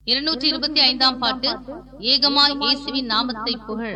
இருநூற்றி இருபத்தி ஐந்தாம் பாட்டு ஏகமாய் இயேசுவின் நாமத்தை புகழ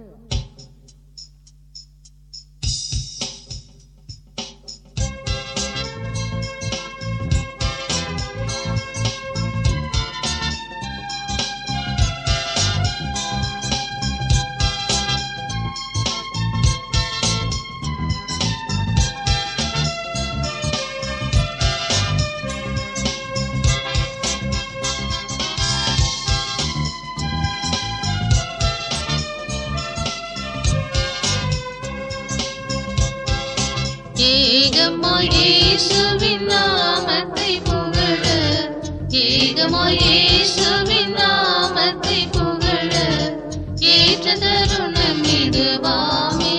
ஏகமாய் இயேசுவின் நாமத்தை புகழ ஏகமாய் இயேசுவின் நாமத்தை புகழ ஏற்ற தருணம் இதுவாமே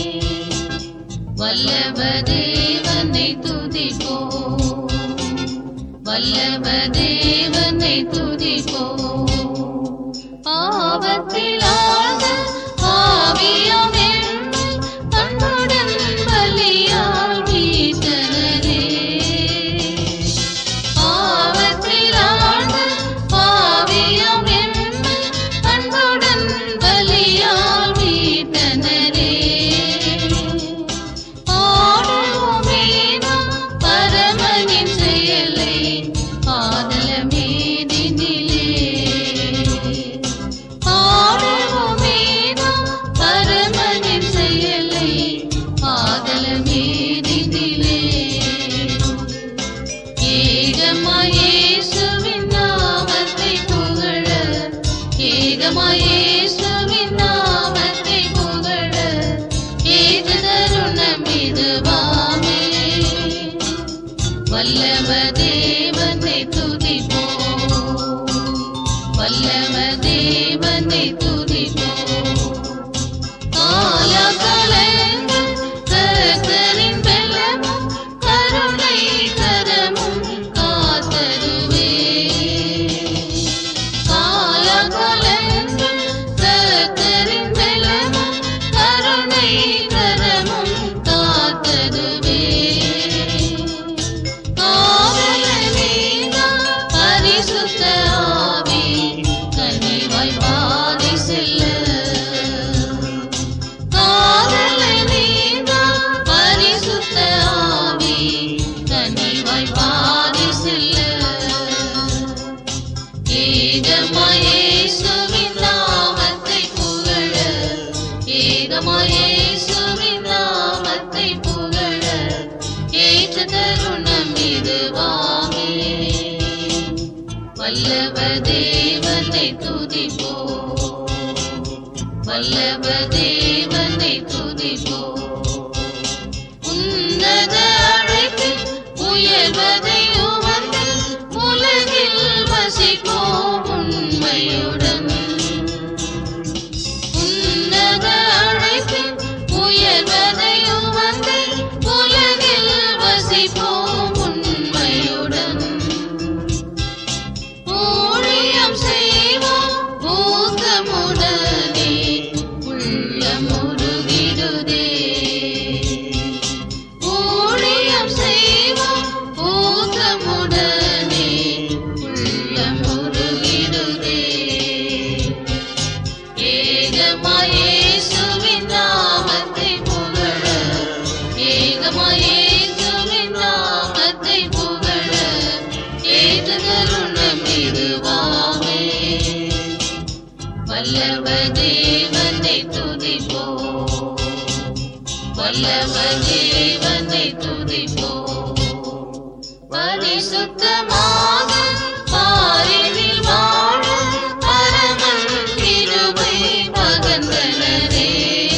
வல்லவ தேவனை துதிப்போ வல்லவ தேவனை துதிப்போ ஆபத்தில் ஆழ்ந்த ஆவியாம் என்னை அன்புடன் பலியால் மீட்டனரே. ஆபத்தில் ஆழ்ந்த ஆவியாம் என்னை அன்புடன் பலியால் மீட்டனரே. பாடுவோமே நாம் பரமனின் செயலை பாதலமே நினிலே பாடுவோமே நாம் பரமனின் செயலை பாதலமே நினிலே ஏகமாய் இயேசுவின் நாமத்தை புகழ ஏகமாய் இயேசுவின் நாமத்தை புகழ ஏது தருணம் இதுவாமே வல்லவ தேவனை துதிப்போ வல்லவ தேவனை துதிப்போ காலகலங்கள் கர்த்தரின் பெலமும் கருணை கரமும் காத்தருவே காலகலங்கள் கர்த்தரின் பெலமும் கருணை கரமும் காத்தருவே காவலனே நாம் பரிசுத்த ஆவி கனிவாய் பாதை செல்ல காதலனே நாம் பரிசுத்த ஆவி கனிவாய் பாதை செல்ல ஏகமாய் இயேசுவின் நாமத்தை புகழ ஏகமாய் இயேசுவின் நாமத்தை புகழ ஏற்ற தருணம் இதுவாமே வல்லவ தேவனை துதிப்போ வல்லவ தேவனை துதிப்போ உன்னத அழைப்பில் உயர்வதை உவந்து உலகில் வசிப்போம் உண்மையுடன் உன்னத அழைப்பில் உயர்வதை உவந்து உலகில் வசிப்போம் உண்மையுடன் ஊழியம் செய்வோம் ஊக்கமுடனே உள்ளம் உருகிடுதே ஊழியம் செய்வோம் ஊக்கமுடனே உள்ளம் உருகிடுதே ஏகமாய் இயேசுவின் நாமத்தை புகழ ஏகமாய் இயேசுவின் நாமத்தை புகழ ஏற்ற தருணம் இதுவாமே வல்லவ தேவனை துதிப்போ வல்லவ தேவனை துதிப்போ பரிசுத்தமாக பாரினில் வாழ பரமன் கிருபை பகந்தனரே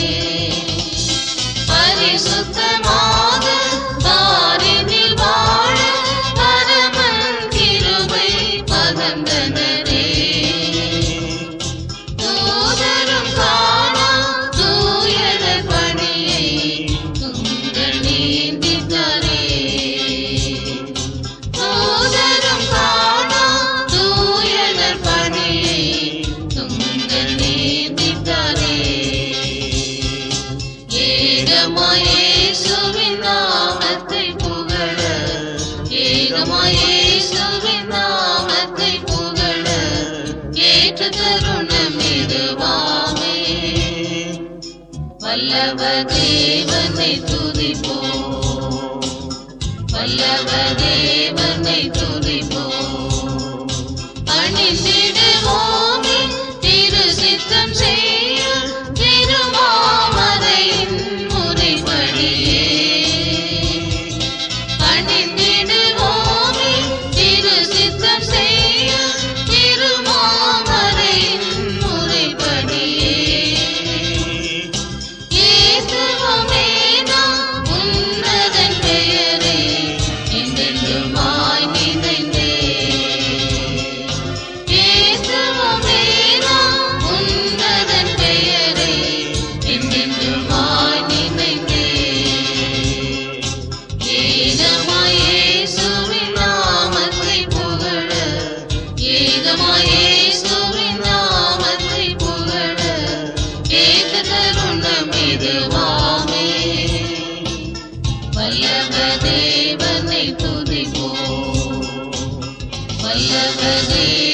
பரிசுத்தமாக பாரினில் வாழ பரமன் கிருபை பகந்தனரே தூதரும் காணா தூயர் பணியை துங்கள் நீந்தித்தாரே தூதரும் காணா தூயர் பணியை துங்கள் நீந்தித்தாரே ஏகமாய் இயேசுவின் நாமத்தை புகழ ஏகமாய் இயேசுவின் நாமத்தை புகழ ஏற்ற தருணம் இதுவாமே வல்லவ தேவனை துதிப்போம் வல்லவ தேவனை துதிப்போம் அணிந்திடுவோமே திரு சித்தம் செய்ய திருமாமரையின் முறைப்படியே அணிந்திடுவோமே திரு சித்தம் செய்ய திருமாமரையின் முறைப்படியே இயேசுவுமே நாம் உன்னதன் பெயரே என்றென்றுமாய் நினைந்தே. இயேசுவுமே நாம் உன்னதன் பெயரே என்றென்றுமாய் நினைந்தே. ஏகமாய் இயேசுவின் நாமத்தை புகழ, ஏகமாய் இயேசுவின் நாமத்தை புகழ, ஏக தருணம் இதுவாமே. வல்லவ தேவனை துதிப்போம் வல்லவ தேவனை